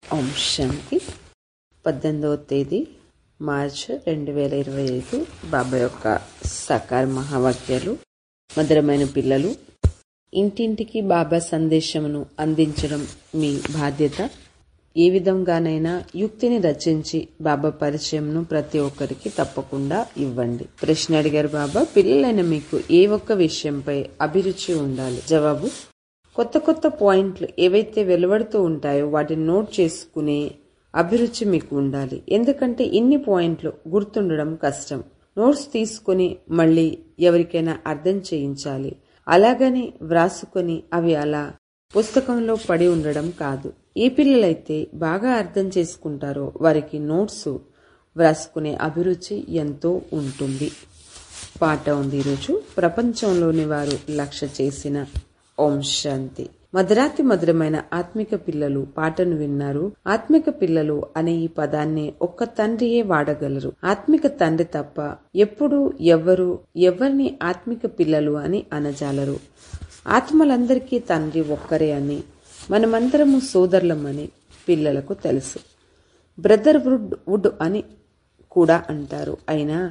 ఓం శాంతి పద్దెనిమిదవ తేదీ మార్చ్ రెండు వేల ఇరవై ఐదు బాబా యొక్క సకార మహావాక్యాలు మధురమైన పిల్లలు ఇంటింటికి బాబా సందేశమును అందించడం మీ బాధ్యత ఏ విధంగానైనా యుక్తిని రచించి బాబా పరిచయంను ప్రతి ఒక్కరికి తప్పకుండా ఇవ్వండి ప్రశ్న అడిగారు బాబా పిల్లలైన మీకు ఏ ఒక్క విషయంపై అభిరుచి ఉండాలి జవాబు కొత్త కొత్త పాయింట్లు ఏవైతే వెలువడుతూ ఉంటాయో వాటిని నోట్ చేసుకునే అభిరుచి మీకు ఉండాలి ఎందుకంటే ఇన్ని పాయింట్లు గుర్తుండడం కష్టం నోట్స్ తీసుకుని మళ్ళీ ఎవరికైనా అర్థం చేయించాలి అలాగని వ్రాసుకొని అవి అలా పుస్తకంలో పడి ఉండడం కాదు ఏ పిల్లలైతే బాగా అర్థం చేసుకుంటారో వారికి నోట్స్ వ్రాసుకునే అభిరుచి ఎంతో ఉంటుంది పాట ఉంది ఈరోజు ప్రపంచంలోని వారు లక్ష్య చేసిన ఓం శాంతి మధురాతి మధురమైన ఆత్మిక పిల్లలు పాటను విన్నారు ఆత్మిక పిల్లలు అనే ఈ పదాన్ని ఒక్క తండ్రియే వాడగలరు ఆత్మిక తండ్రి తప్ప ఎప్పుడు ఎవ్వరు ఎవరిని ఆత్మిక పిల్లలు అని అనజాలరు ఆత్మలందరికీ తండ్రి ఒక్కరే అని మనమందరము సోదరులమని పిల్లలకు తెలుసు బ్రదర్ వుడ్ వుడ్ అని కూడా అంటారు అయినా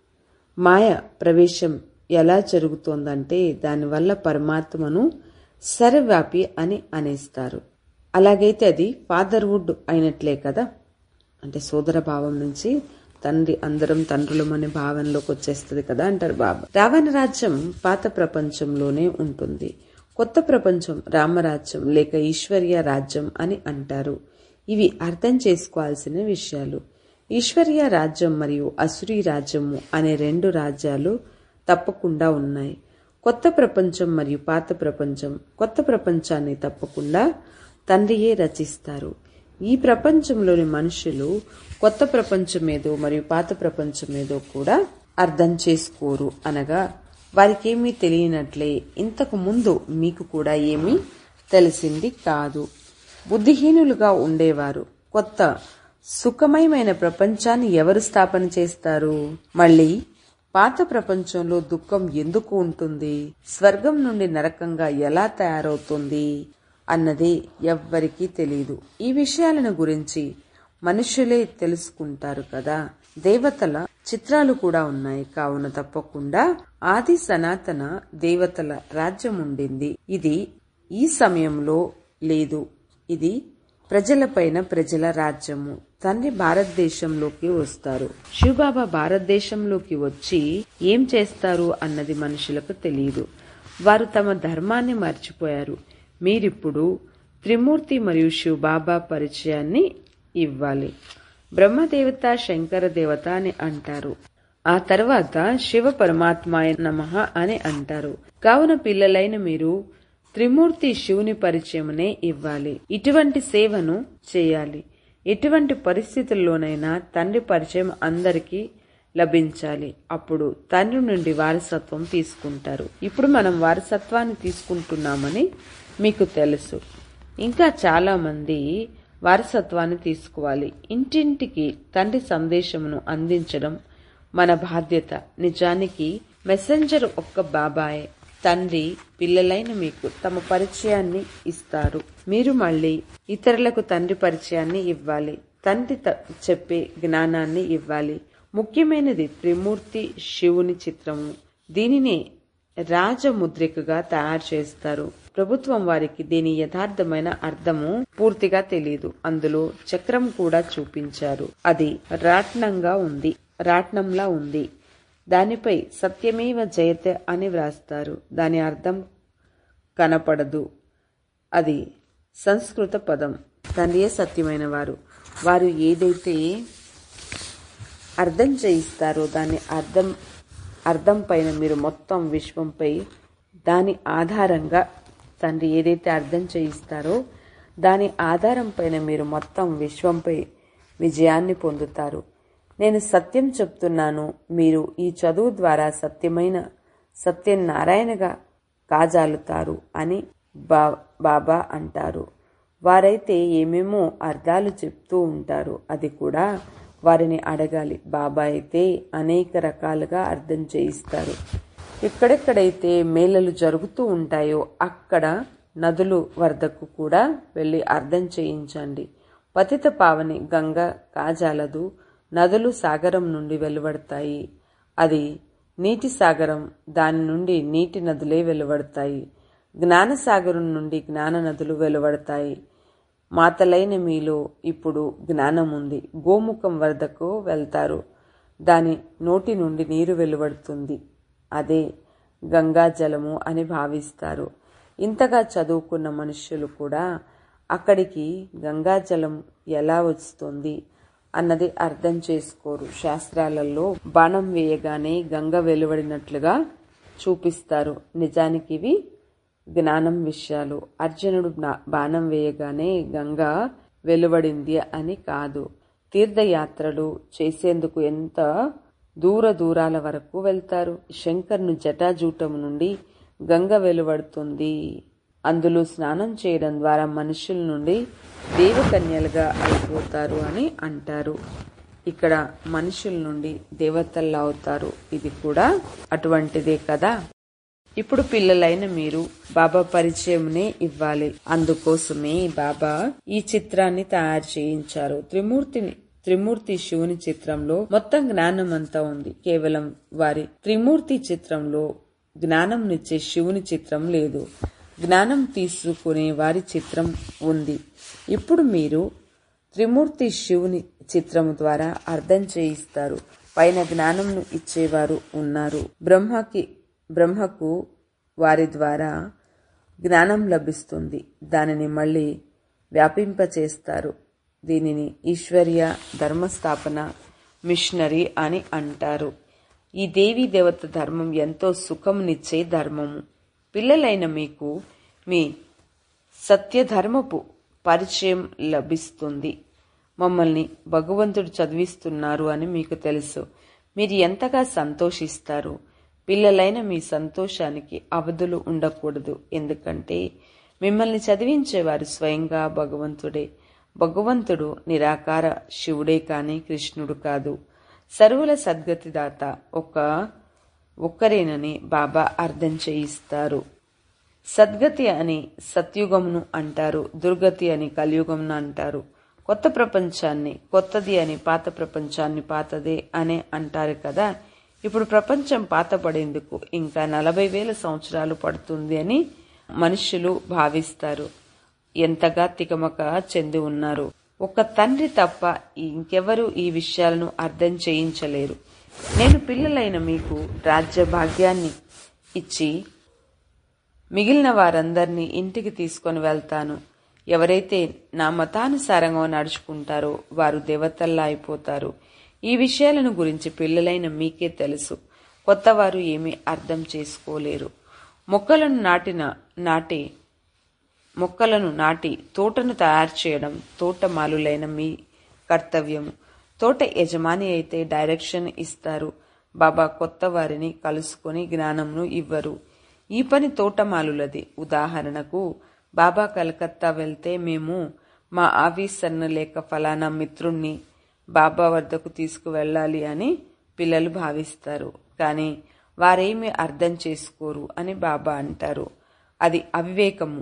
మాయ ప్రవేశం ఎలా జరుగుతోందంటే దానివల్ల పరమాత్మను సర్వవ్యాపి అని అనేస్తారు అలాగైతే అది ఫాదర్వుడ్ అయినట్లే కదా అంటే సోదర భావం నుంచి తండ్రి అందరం తండ్రులం అనే భావనలోకి వచ్చేస్తుంది కదా అంటారు బాబా రావణ రాజ్యం పాత ప్రపంచంలోనే ఉంటుంది కొత్త ప్రపంచం రామరాజ్యం లేక ఈశ్వర్య రాజ్యం అని అంటారు ఇవి అర్థం చేసుకోవాల్సిన విషయాలు ఈశ్వర్య రాజ్యం మరియు అసురీ రాజ్యము అనే రెండు రాజ్యాలు తప్పకుండా ఉన్నాయి కొత్త ప్రపంచం మరియు పాత ప్రపంచం కొత్త ప్రపంచాన్ని తప్పకుండా తండ్రియే రచిస్తారు ఈ ప్రపంచంలోని మనుషులు కొత్త ప్రపంచం ఏదో మరియు పాత ప్రపంచం ఏదో కూడా అర్థం చేసుకోరు అనగా వారికేమీ తెలియనట్లే ఇంతకు ముందు మీకు కూడా ఏమీ తెలిసింది కాదు బుద్ధిహీనులుగా ఉండేవారు కొత్త సుఖమయమైన ప్రపంచాన్ని ఎవరు స్థాపన చేస్తారు మళ్ళీ పాత ప్రపంచంలో దుఃఖం ఎందుకు ఉంటుంది స్వర్గం నుండి నరకంగా ఎలా తయారవుతుంది అన్నది ఎవ్వరికీ తెలియదు ఈ విషయాలను గురించి మనుషులే తెలుసుకుంటారు కదా దేవతల చిత్రాలు కూడా ఉన్నాయి కావున తప్పకుండా ఆది సనాతన దేవతల రాజ్యం ఉండింది ఇది ఈ సమయంలో లేదు ఇది ప్రజలపైన ప్రజల రాజ్యము తండ్రి భారతదేశంలోకి వస్తారు శివబాబా భారతదేశంలోకి వచ్చి ఏం చేస్తారు అన్నది మనుషులకు తెలియదు వారు తమ ధర్మాన్ని మర్చిపోయారు మీరిప్పుడు త్రిమూర్తి మరియు శివబాబా పరిచయాన్ని ఇవ్వాలి బ్రహ్మదేవత శంకర దేవత అని అంటారు ఆ తర్వాత శివ పరమాత్మాయ నమః అని అంటారు కావున పిల్లలైన మీరు త్రిమూర్తి శివుని పరిచయమునే ఇవ్వాలి ఇటువంటి సేవను చేయాలి ఎటువంటి పరిస్థితుల్లోనైనా తండ్రి పరిచయం అందరికీ లభించాలి అప్పుడు తండ్రి నుండి వారసత్వం తీసుకుంటారు ఇప్పుడు మనం వారసత్వాన్ని తీసుకుంటున్నామని మీకు తెలుసు ఇంకా చాలా మంది వారసత్వాన్ని తీసుకోవాలి ఇంటింటికి తండ్రి సందేశమును అందించడం మన బాధ్యత నిజానికి మెసెంజర్ ఒక్క బాబాయే తండ్రి పిల్లలైన మీకు తమ పరిచయాన్ని ఇస్తారు మీరు మళ్ళీ ఇతరులకు తండ్రి పరిచయాన్ని ఇవ్వాలి తండ్రి చెప్పే జ్ఞానాన్ని ఇవ్వాలి ముఖ్యమైనది త్రిమూర్తి శివుని చిత్రము దీనిని రాజముద్రికగా తయారు చేస్తారు ప్రభుత్వం వారికి దీని యథార్థమైన అర్థము పూర్తిగా తెలియదు అందులో చక్రం కూడా చూపించారు అది రాట్నంగా ఉంది రాట్నంలా ఉంది దానిపై సత్యమేవ జయతే అని వ్రాస్తారు దాని అర్థం కనపడదు అది సంస్కృత పదం తండ్రియే సత్యమైన వారు వారు ఏదైతే అర్థం చేయిస్తారో దాని అర్థం అర్థం పైన మీరు మొత్తం విశ్వంపై దాని ఆధారంగా తండ్రి ఏదైతే అర్థం చేయిస్తారో దాని ఆధారం పైన మీరు మొత్తం విశ్వంపై విజయాన్ని పొందుతారు నేను సత్యం చెప్తున్నాను మీరు ఈ చదువు ద్వారా సత్యమైన సత్యనారాయణగా కాజాలుతారు అని బా బాబా అంటారు వారైతే ఏమేమో అర్థాలు చెప్తూ ఉంటారు అది కూడా వారిని అడగాలి బాబా అయితే అనేక రకాలుగా అర్థం చేయిస్తారు ఎక్కడెక్కడైతే మేళలు జరుగుతూ ఉంటాయో అక్కడ నదులు వరదకు కూడా వెళ్ళి అర్థం చేయించండి పతిత పావని గంగ కాజాలదు నదులు సాగరం నుండి వెలువడతాయి అది నీటి సాగరం దాని నుండి నీటి నదులే వెలువడతాయి జ్ఞానసాగరం నుండి జ్ఞాన నదులు వెలువడతాయి మాతలైన మీలో ఇప్పుడు జ్ఞానం ఉంది గోముఖం వరదకు వెళ్తారు దాని నోటి నుండి నీరు వెలువడుతుంది అదే గంగా జలము అని భావిస్తారు ఇంతగా చదువుకున్న మనుష్యులు కూడా అక్కడికి గంగాజలం ఎలా వస్తుంది అన్నది అర్థం చేసుకోరు శాస్త్రాలలో బాణం వేయగానే గంగ వెలువడినట్లుగా చూపిస్తారు నిజానికి ఇవి జ్ఞానం విషయాలు అర్జునుడు నా- బాణం వేయగానే గంగ వెలువడింది అని కాదు తీర్థయాత్రలు చేసేందుకు ఎంత దూర దూరాల వరకు వెళ్తారు శంకర్ను జటాజూటం నుండి గంగ వెలువడుతుంది అందులో స్నానం చేయడం ద్వారా మనుషుల నుండి దేవకన్యలుగా అయిపోతారు అని అంటారు ఇక్కడ మనుషుల నుండి దేవతల్లా అవుతారు ఇది కూడా అటువంటిదే కదా ఇప్పుడు పిల్లలైన మీరు బాబా పరిచయంనే ఇవ్వాలి అందుకోసమే బాబా ఈ చిత్రాన్ని తయారు చేయించారు త్రిమూర్తిని త్రిమూర్తి శివుని చిత్రంలో మొత్తం జ్ఞానం అంతా ఉంది కేవలం వారి త్రిమూర్తి చిత్రంలో జ్ఞానంనిచ్చే శివుని చిత్రం లేదు జ్ఞానం తీసుకునే వారి చిత్రం ఉంది ఇప్పుడు మీరు త్రిమూర్తి శివుని చిత్రము ద్వారా అర్థం చేయిస్తారు పైన జ్ఞానంను ఇచ్చేవారు ఉన్నారు బ్రహ్మకి బ్రహ్మకు వారి ద్వారా జ్ఞానం లభిస్తుంది దానిని మళ్ళీ వ్యాపింపచేస్తారు దీనిని ఈశ్వర్య ధర్మస్థాపన మిషనరీ అని అంటారు ఈ దేవీ దేవత ధర్మం ఎంతో సుఖంనిచ్చే ధర్మము పిల్లలైన మీకు మీ సత్యధర్మపు పరిచయం లభిస్తుంది మమ్మల్ని భగవంతుడు చదివిస్తున్నారు అని మీకు తెలుసు మీరు ఎంతగా సంతోషిస్తారు పిల్లలైన మీ సంతోషానికి అవధులు ఉండకూడదు ఎందుకంటే మిమ్మల్ని చదివించేవారు స్వయంగా భగవంతుడే భగవంతుడు నిరాకార శివుడే కాని కృష్ణుడు కాదు సర్వుల సద్గతిదాత ఒక ఒక్కరేనని బాబా అర్థం చేయిస్తారు సద్గతి అని సత్యుగమును అంటారు దుర్గతి అని కలియుగమును అంటారు కొత్త ప్రపంచాన్ని కొత్తది అని పాత ప్రపంచాన్ని పాతదే అని అంటారు కదా ఇప్పుడు ప్రపంచం పాతపడేందుకు ఇంకా నలభై వేల సంవత్సరాలు పడుతుంది అని మనుషులు భావిస్తారు ఎంతగా తికమక చెంది ఉన్నారు ఒక తండ్రి తప్ప ఇంకెవరు ఈ విషయాలను అర్థం చేయించలేరు నేను పిల్లలైన మీకు రాజ్య భాగ్యాన్ని ఇచ్చి మిగిలిన వారందరినీ ఇంటికి తీసుకొని వెళ్తాను ఎవరైతే నా మతానుసారంగా నడుచుకుంటారో వారు దేవతల్లా అయిపోతారు ఈ విషయాలను గురించి పిల్లలైన మీకే తెలుసు కొత్తవారు ఏమీ అర్థం చేసుకోలేరు మొక్కలను నాటిన నాటి మొక్కలను నాటి తోటను తయారు చేయడం తోటమాలులైన మీ కర్తవ్యము తోట యజమాని అయితే డైరెక్షన్ ఇస్తారు బాబా కొత్త వారిని కలుసుకొని జ్ఞానంను ఇవ్వరు ఈ పని తోటమాలులది ఉదాహరణకు బాబా కలకత్తా వెళ్తే మేము మా ఆఫీసర్ను లేక ఫలానా మిత్రుణ్ణి బాబా వద్దకు తీసుకువెళ్ళాలి అని పిల్లలు భావిస్తారు కానీ వారేమీ అర్థం చేసుకోరు అని బాబా అంటారు అది అవివేకము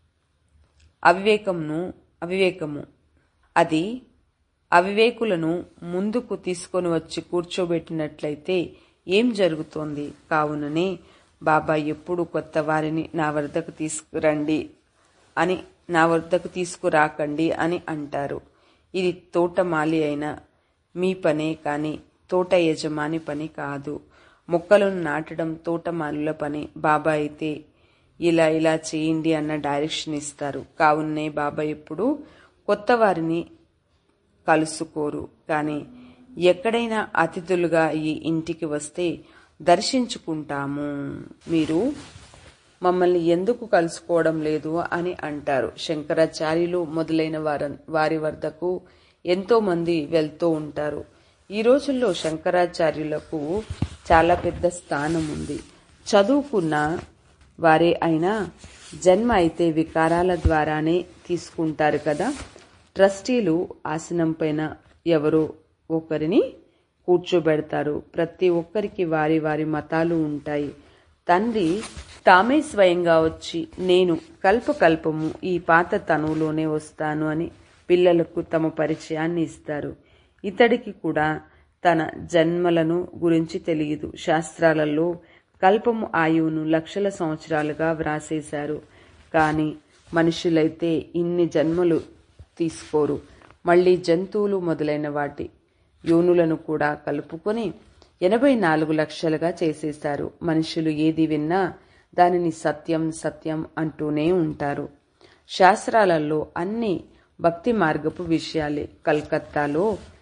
అవివేకమును అవివేకము అది అవివేకులను ముందుకు తీసుకొని వచ్చి కూర్చోబెట్టినట్లయితే ఏం జరుగుతోంది కావుననే బాబా ఎప్పుడు కొత్త వారిని నా వద్దకు తీసుకురండి అని నా వద్దకు తీసుకురాకండి అని అంటారు ఇది తోటమాలి అయిన మీ పనే కానీ తోట యజమాని పని కాదు మొక్కలను నాటడం తోటమాలుల పని బాబా అయితే ఇలా ఇలా చేయండి అన్న డైరెక్షన్ ఇస్తారు కావున్నే బాబా ఎప్పుడు కొత్త వారిని కలుసుకోరు కానీ ఎక్కడైనా అతిథులుగా ఈ ఇంటికి వస్తే దర్శించుకుంటాము మీరు మమ్మల్ని ఎందుకు కలుసుకోవడం లేదు అని అంటారు శంకరాచార్యులు మొదలైన వార వారి వద్దకు ఎంతో మంది వెళ్తూ ఉంటారు ఈ రోజుల్లో శంకరాచార్యులకు చాలా పెద్ద స్థానం ఉంది చదువుకున్న వారే అయినా జన్మ అయితే వికారాల ద్వారానే తీసుకుంటారు కదా ట్రస్టీలు ఆసనం పైన ఎవరో ఒకరిని కూర్చోబెడతారు ప్రతి ఒక్కరికి వారి వారి మతాలు ఉంటాయి తండ్రి తామే స్వయంగా వచ్చి నేను కల్పకల్పము ఈ పాత తనువులోనే వస్తాను అని పిల్లలకు తమ పరిచయాన్ని ఇస్తారు ఇతడికి కూడా తన జన్మలను గురించి తెలియదు శాస్త్రాలలో కల్పము ఆయువును లక్షల సంవత్సరాలుగా వ్రాసేశారు కానీ మనుషులైతే ఇన్ని జన్మలు తీసుకోరు మళ్ళీ జంతువులు మొదలైన వాటి యోనులను కూడా కలుపుకొని ఎనభై నాలుగు లక్షలుగా చేసేశారు మనుషులు ఏది విన్నా దానిని సత్యం సత్యం అంటూనే ఉంటారు శాస్త్రాలలో అన్ని భక్తి మార్గపు విషయాలే కల్కత్తాలో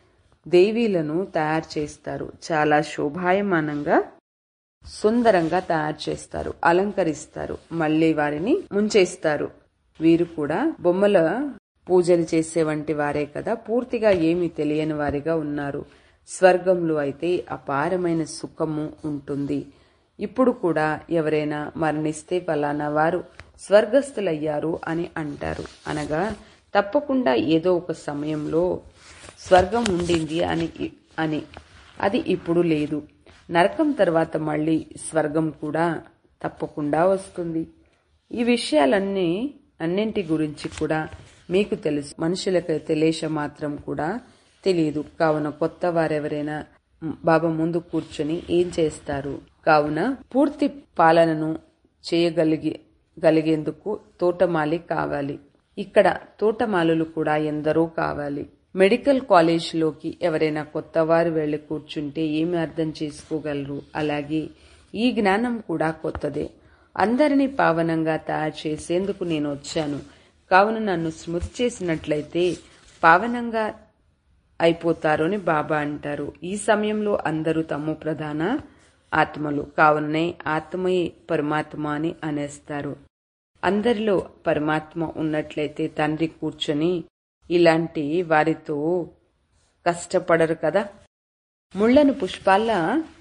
దేవీలను తయారు చేస్తారు చాలా శోభాయమానంగా సుందరంగా తయారు చేస్తారు అలంకరిస్తారు మళ్ళీ వారిని ముంచేస్తారు వీరు కూడా బొమ్మల పూజలు చేసే వంటి వారే కదా పూర్తిగా ఏమీ తెలియని వారిగా ఉన్నారు స్వర్గంలో అయితే అపారమైన సుఖము ఉంటుంది ఇప్పుడు కూడా ఎవరైనా మరణిస్తే ఫలానా వారు స్వర్గస్థులయ్యారు అని అంటారు అనగా తప్పకుండా ఏదో ఒక సమయంలో స్వర్గం ఉండింది అని అని అది ఇప్పుడు లేదు నరకం తర్వాత మళ్ళీ స్వర్గం కూడా తప్పకుండా వస్తుంది ఈ విషయాలన్నీ అన్నింటి గురించి కూడా మీకు తెలుసు మనుషులకైతే లేశ మాత్రం కూడా తెలియదు కావున కొత్త వారెవరైనా బాబా ముందు కూర్చొని ఏం చేస్తారు కావున పూర్తి పాలనను చేయగలిగి గలిగేందుకు తోటమాలి కావాలి ఇక్కడ తోటమాలులు కూడా ఎందరో కావాలి మెడికల్ కాలేజ్లోకి ఎవరైనా కొత్త వారు వెళ్లి కూర్చుంటే ఏమి అర్థం చేసుకోగలరు అలాగే ఈ జ్ఞానం కూడా కొత్తదే అందరినీ పావనంగా తయారు చేసేందుకు నేను వచ్చాను కావున నన్ను స్మృతి చేసినట్లయితే పావనంగా అయిపోతారు అని బాబా అంటారు ఈ సమయంలో అందరూ తమ్ము ప్రధాన ఆత్మలు కావుననే ఆత్మయే పరమాత్మ అని అనేస్తారు అందరిలో పరమాత్మ ఉన్నట్లయితే తండ్రి కూర్చొని ఇలాంటి వారితో కష్టపడరు కదా ముళ్లను పుష్పాల్లా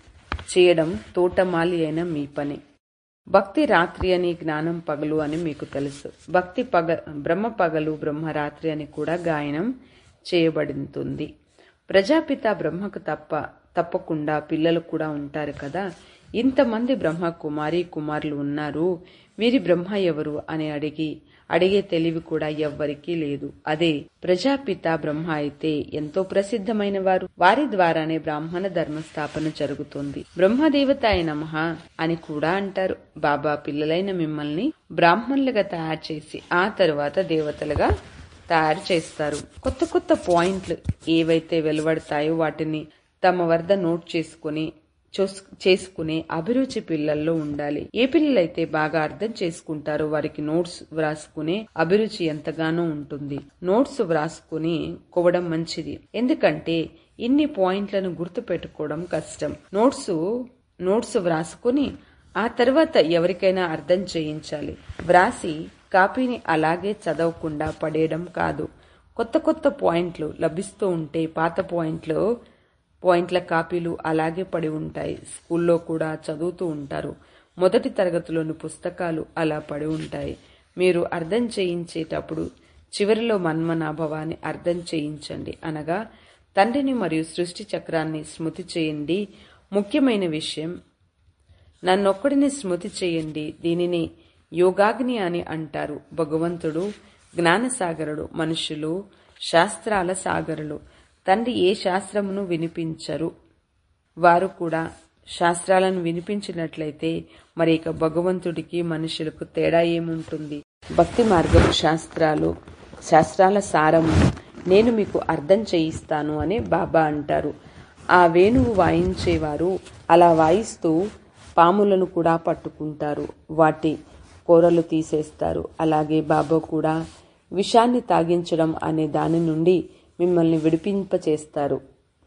చేయడం తోటమాలి అయిన మీ పని భక్తి రాత్రి అని జ్ఞానం పగలు అని మీకు తెలుసు భక్తి పగ బ్రహ్మ పగలు బ్రహ్మ రాత్రి అని కూడా గాయనం చేయబడుతుంది ప్రజాపిత బ్రహ్మకు తప్ప తప్పకుండా పిల్లలు కూడా ఉంటారు కదా ఇంతమంది బ్రహ్మ కుమారి కుమారులు ఉన్నారు వీరి బ్రహ్మ ఎవరు అని అడిగి అడిగే తెలివి కూడా ఎవ్వరికీ లేదు అదే ప్రజాపిత బ్రహ్మ అయితే ఎంతో ప్రసిద్ధమైన వారు వారి ద్వారానే బ్రాహ్మణ ధర్మ స్థాపన జరుగుతుంది బ్రహ్మదేవతాయ నమః అని కూడా అంటారు బాబా పిల్లలైన మిమ్మల్ని బ్రాహ్మణులుగా తయారు చేసి ఆ తరువాత దేవతలుగా తయారు చేస్తారు కొత్త కొత్త పాయింట్లు ఏవైతే వెలువడతాయో వాటిని తమ వద్ద నోట్ చేసుకుని చేసుకునే అభిరుచి పిల్లల్లో ఉండాలి ఏ పిల్లలైతే బాగా అర్థం చేసుకుంటారో వారికి నోట్స్ వ్రాసుకునే అభిరుచి ఎంతగానో ఉంటుంది నోట్స్ వ్రాసుకుని కోవడం మంచిది ఎందుకంటే ఇన్ని పాయింట్లను గుర్తు పెట్టుకోవడం కష్టం నోట్స్ నోట్స్ వ్రాసుకుని ఆ తర్వాత ఎవరికైనా అర్థం చేయించాలి వ్రాసి కాపీని అలాగే చదవకుండా పడేయడం కాదు కొత్త కొత్త పాయింట్లు లభిస్తూ ఉంటే పాత పాయింట్లు పాయింట్ల కాపీలు అలాగే పడి ఉంటాయి స్కూల్లో కూడా చదువుతూ ఉంటారు మొదటి తరగతిలోని పుస్తకాలు అలా పడి ఉంటాయి మీరు అర్థం చేయించేటప్పుడు చివరిలో మన్మనాభవాన్ని అర్థం చేయించండి అనగా తండ్రిని మరియు సృష్టి చక్రాన్ని స్మృతి చేయండి ముఖ్యమైన విషయం నన్నొక్కడిని స్మృతి చేయండి దీనిని యోగాగ్ని అని అంటారు భగవంతుడు జ్ఞానసాగరుడు మనుషులు శాస్త్రాల సాగరులు తండ్రి ఏ శాస్త్రమును వినిపించరు వారు కూడా శాస్త్రాలను వినిపించినట్లయితే మరి ఇక భగవంతుడికి మనుషులకు తేడా ఏముంటుంది భక్తి మార్గం శాస్త్రాలు శాస్త్రాల సారము నేను మీకు అర్థం చేయిస్తాను అని బాబా అంటారు ఆ వేణువు వాయించేవారు అలా వాయిస్తూ పాములను కూడా పట్టుకుంటారు వాటి కూరలు తీసేస్తారు అలాగే బాబా కూడా విషాన్ని తాగించడం అనే దాని నుండి మిమ్మల్ని విడిపింపచేస్తారు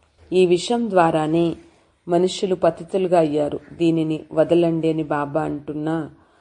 ఈ విషయం ద్వారానే మనుషులు పతితులుగా అయ్యారు దీనిని వదలండి అని బాబా అంటున్నా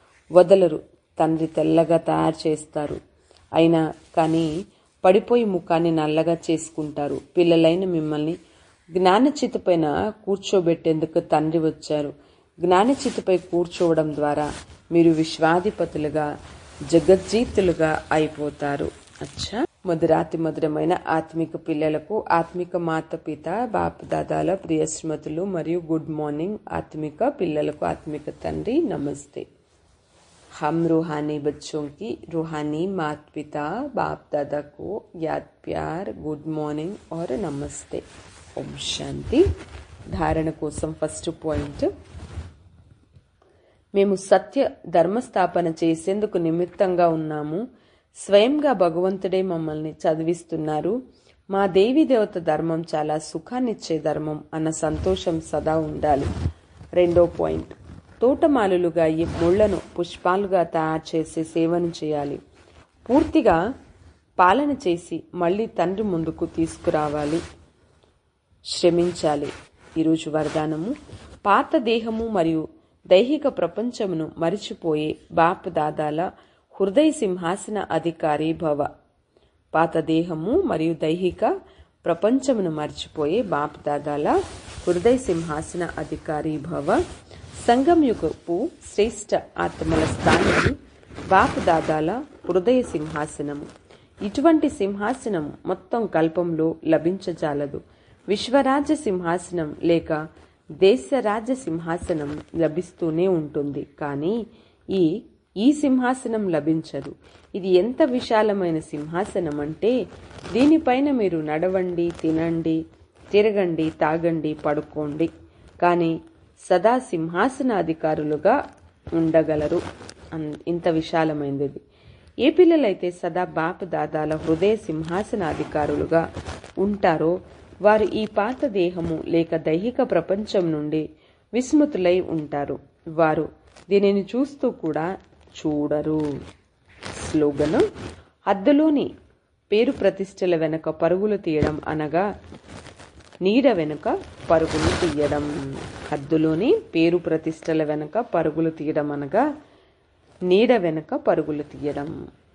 వదలరు తండ్రి తెల్లగా తయారు చేస్తారు అయినా కానీ పడిపోయి ముఖాన్ని నల్లగా చేసుకుంటారు పిల్లలైన మిమ్మల్ని జ్ఞానచితపైన కూర్చోబెట్టేందుకు తండ్రి వచ్చారు జ్ఞానచితపై కూర్చోవడం ద్వారా మీరు విశ్వాధిపతులుగా జగజ్జీతులుగా అయిపోతారు అచ్చా మధురాతి మధురమైన ఆత్మిక పిల్లలకు ఆత్మిక మాత పిత బాప్ దాదాల ప్రియ స్మృతులు మరియు గుడ్ మార్నింగ్ ఆత్మిక పిల్లలకు ఆత్మిక తండ్రి నమస్తే हम रूहानी बच्चों की रूहानी माता पिता बाप दादा को याद प्यार गुड మార్నింగ్ और నమస్తే ఓం శాంతి ధారణ కోసం ఫస్ట్ పాయింట్ మేము సత్య ధర్మస్థాపన చేసేందుకు నిమిత్తంగా ఉన్నాము స్వయంగా భగవంతుడే మమ్మల్ని చదివిస్తున్నారు మా దేవి దేవత ధర్మం చాలా సుఖాన్నిచ్చే ధర్మం అన్న సంతోషం సదా ఉండాలి రెండో పాయింట్ తోటమాలులుగా ఈ ముళ్లను పుష్పాలుగా తయారు చేసే సేవను చేయాలి పూర్తిగా పాలన చేసి మళ్ళీ తండ్రి ముందుకు తీసుకురావాలి శ్రమించాలి ఈరోజు వరదానము పాత దేహము మరియు దైహిక ప్రపంచమును మరిచిపోయే బాప్ దాదాల హృదయ సింహాసన అధికారి భవ పాత దేహము మరియు దైహిక ప్రపంచమును మర్చిపోయే బాప్ దాదాల హృదయ సింహాసన అధికారి భవ సంగం యుగపు శ్రేష్ఠ ఆత్మల స్థానం బాప్ దాదాల హృదయ సింహాసనము ఇటువంటి సింహాసనం మొత్తం కల్పంలో లభించజాలదు విశ్వరాజ్య సింహాసనం లేక దేశరాజ్య సింహాసనం లభిస్తూనే ఉంటుంది కానీ ఈ ఈ సింహాసనం లభించదు ఇది ఎంత విశాలమైన సింహాసనం అంటే దీనిపైన మీరు నడవండి తినండి తిరగండి తాగండి పడుకోండి కానీ సదా సింహాసనాధికారులుగా ఉండగలరు ఇంత విశాలమైనది ఏ పిల్లలైతే సదా బాప్ దాదాల హృదయ సింహాసనాధికారులుగా ఉంటారో వారు ఈ పాత దేహము లేక దైహిక ప్రపంచం నుండి విస్మృతులై ఉంటారు వారు దీనిని చూస్తూ కూడా చూడరు స్లోగను హద్దులోని పేరు ప్రతిష్టల వెనుక పరుగులు తీయడం అనగా నీడ వెనుక పరుగులు తీయడం హద్దులోని పేరు ప్రతిష్టల వెనుక పరుగులు తీయడం అనగా నీడ వెనుక పరుగులు తీయడం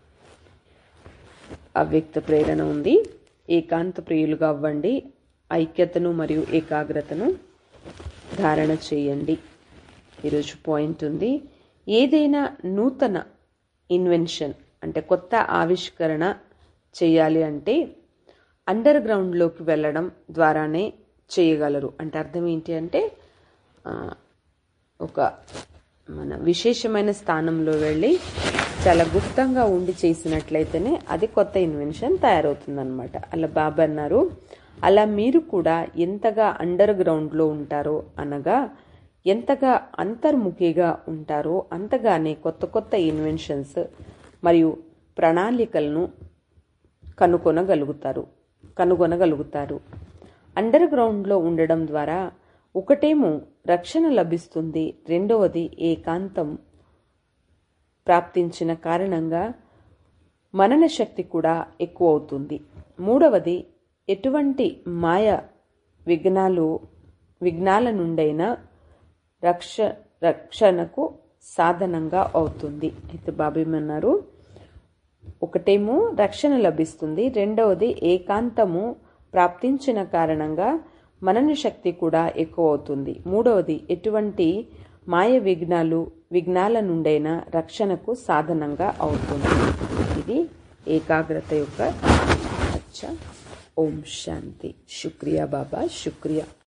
అవ్యక్త ప్రేరణ ఉంది ఏకాంత ప్రియులుగా అవ్వండి ఐక్యతను మరియు ఏకాగ్రతను ధారణ చేయండి ఈరోజు పాయింట్ ఉంది ఏదైనా నూతన ఇన్వెన్షన్ అంటే కొత్త ఆవిష్కరణ చేయాలి అంటే అండర్ గ్రౌండ్లోకి వెళ్ళడం ద్వారానే చేయగలరు అంటే అర్థం ఏంటి అంటే ఒక మన విశేషమైన స్థానంలో వెళ్ళి చాలా గుప్తంగా ఉండి చేసినట్లయితేనే అది కొత్త ఇన్వెన్షన్ తయారవుతుందన్నమాట అలా బాబా అన్నారు అలా మీరు కూడా ఎంతగా అండర్ గ్రౌండ్లో ఉంటారో అనగా ఎంతగా అంతర్ముఖిగా ఉంటారో అంతగానే కొత్త కొత్త ఇన్వెన్షన్స్ మరియు ప్రణాళికలను కనుగొనగలుగుతారు కనుగొనగలుగుతారు అండర్ గ్రౌండ్లో ఉండడం ద్వారా ఒకటేమో రక్షణ లభిస్తుంది రెండవది ఏకాంతం ప్రాప్తించిన కారణంగా మనన శక్తి కూడా ఎక్కువ అవుతుంది మూడవది ఎటువంటి మాయ విఘ్నాలు విఘ్నాల నుండైనా రక్ష రక్షణకు సాధనంగా అవుతుంది అయితే బాబేమన్నారు ఒకటేమో రక్షణ లభిస్తుంది రెండవది ఏకాంతము ప్రాప్తించిన కారణంగా మనన శక్తి కూడా ఎక్కువ అవుతుంది మూడవది ఎటువంటి మాయ విఘ్నాలు విఘ్నాల నుండైనా రక్షణకు సాధనంగా అవుతుంది ఇది ఏకాగ్రత యొక్క అచ్చ ఓం శాంతి శుక్రియా బాబా శుక్రియా